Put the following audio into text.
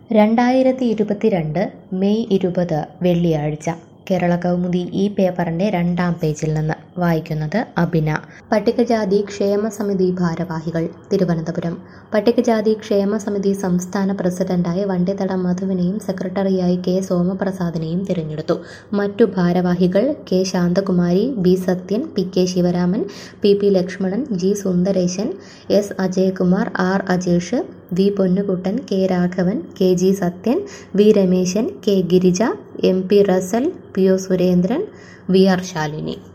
രണ്ടായിരത്തി ഇരുപത്തിരണ്ട് മെയ് ഇരുപത് വെള്ളിയാഴ്ച കേരള കൗമുദി ഈ പേപ്പറിൻ്റെ രണ്ടാം പേജിൽ നിന്ന് വായിക്കുന്നത് അബിന പട്ടികജാതി ക്ഷേമ സമിതി ഭാരവാഹികൾ തിരുവനന്തപുരം പട്ടികജാതി ക്ഷേമ സമിതി സംസ്ഥാന പ്രസിഡന്റായി വണ്ടിത്തടം മധുവിനെയും സെക്രട്ടറിയായി കെ സോമപ്രസാദിനെയും തിരഞ്ഞെടുത്തു മറ്റു ഭാരവാഹികൾ K Santhakumari B Sathyan P K Sivaraman P P Lakshmanan G Sundaresan S Ajayakumar R Ajesh V Ponnukuttan K Raghavan K G Sathyan V Rameshan K Girija M P Rasal P O Surendran V R Shalini